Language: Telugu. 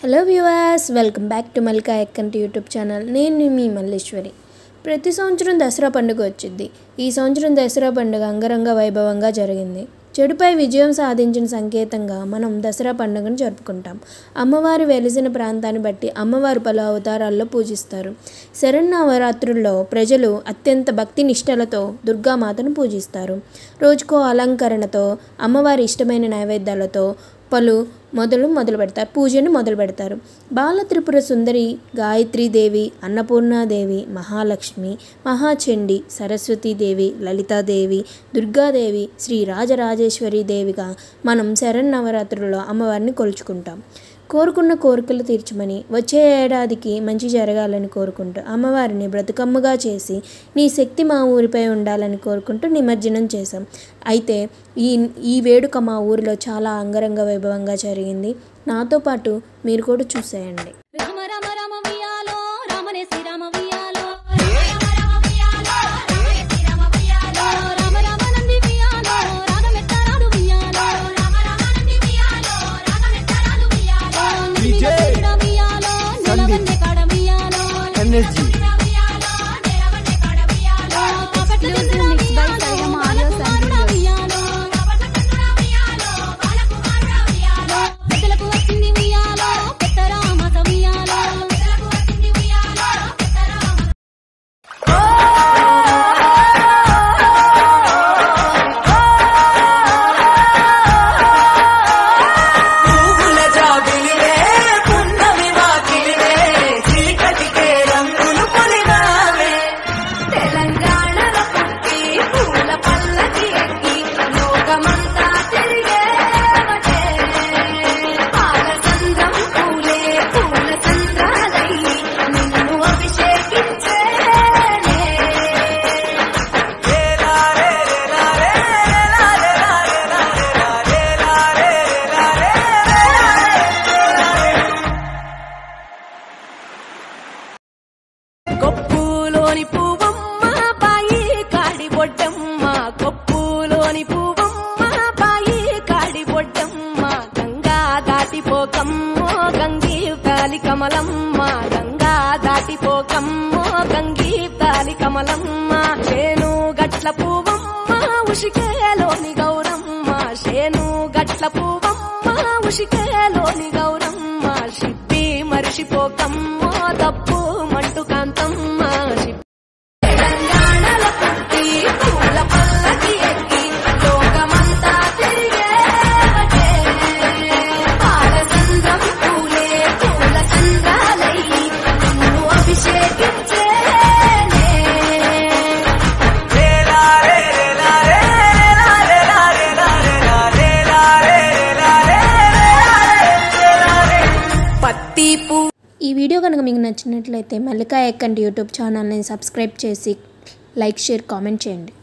Hello viewers welcome back to Mallika Ekkanti YouTube channel నేను మీ మల్లేశ్వరి ప్రతి సంవత్సరం దసరా పండుగ వచ్చింది ఈ సంవత్సరం దసరా పండుగ అంగరంగ వైభవంగా జరిగింది చెడుపై విజయం సాధించిన సంకేతంగా మనం దసరా పండుగను జరుపుకుంటాం అమ్మవారి వెలిసిన ప్రాంతాన్ని బట్టి అమ్మవారు పలు అవతారాల్లో పూజిస్తారు శరన్నవరాత్రుల్లో ప్రజలు అత్యంత భక్తి నిష్టలతో దుర్గామాతను పూజిస్తారు రోజుకో అలంకరణతో అమ్మవారి ఇష్టమైన నైవేద్యాలతో పలు మొదలు మొదలు పెడతారు పూజను మొదలు పెడతారు బాల త్రిపుర సుందరి గాయత్రీదేవి అన్నపూర్ణాదేవి మహాలక్ష్మి మహాచండి సరస్వతీదేవి లలితాదేవి దుర్గాదేవి శ్రీ రాజరాజేశ్వరి దేవిగా మనం శరన్నవరాత్రుల్లో అమ్మవారిని కొలుచుకుంటాం కోరుకున్న కోరికలు తీర్చమని వచ్చే ఏడాదికి మంచి జరగాలని కోరుకుంటూ అమ్మవారిని బ్రతుకమ్మగా చేసి నీ శక్తి మా ఊరిపై ఉండాలని కోరుకుంటూ నిమజ్జనం చేశాం అయితే ఈ ఈ వేడుక మా ఊరిలో చాలా అంగరంగ వైభవంగా జరిగింది నాతో పాటు మీరు కూడా చూసేయండి రామ రామ రామ వియాలో రామనే శ్రీరామ వియాలో రామ రామ నంది వియాలో రాగమెత్త రాదు వియాలో విజయ్. నిలిమిన వియాలో నిలవన్నే కాడ వియాలో ఎనర్జీ కాపట్ల చంద్ర వియాలో బాలకుమారుడ వియాలో పెద్దలకు వచ్చింది వియాలో పెద్ద రామత వియాలో పువ్వుల జాబిలివే పున్నమి వాకిలివే చీకటికే రంగులు పొలినావే తెలంగాణలో పుట్టి పూల పల్లకి ఎక్కి లోకమంతా తిరిగేవటే పాల చంద్రం పూలే పూల చంద్రాలై నిన్ను అభిషేకించేనే కొప్పులోని పువ్వమ్మ బాయి కాడి బొడ్డమ్మ కొప్పులోని పువ్వమ్మ బాయి కాడి బొడ్డమ్మ గంగా దాటిపోకమ్మో గంగీ తాలి కమలమ్మ గంగా దాటిపోకమ్మో గంగీ తాలి కమలమ్మ చేను గట్ల పువ్వమ్మ ఉషికేలోని గౌరమ్మ చేను గట్ల పువ్వమ్మ ఉషికేలోని గౌరమ్మ షిప్పి మరిచిపోకమ్మో తప్పు మంటు కాంతమ్మ షిప్పి తెలంగాణలో పుట్టి పూల పల్లకి ఎక్కి లోకమంతా తిరిగేవటే పాల చంద్రం పూలే పూల చంద్రాలై నిన్ను అభిషేకించేనే పత్తి పూ ఈ వీడియో కనుక మీకు నచ్చినట్లయితే మల్లికా ఎక్కంటి యూట్యూబ్ ఛానల్ని సబ్స్క్రైబ్ చేసి లైక్ షేర్ కామెంట్ చేయండి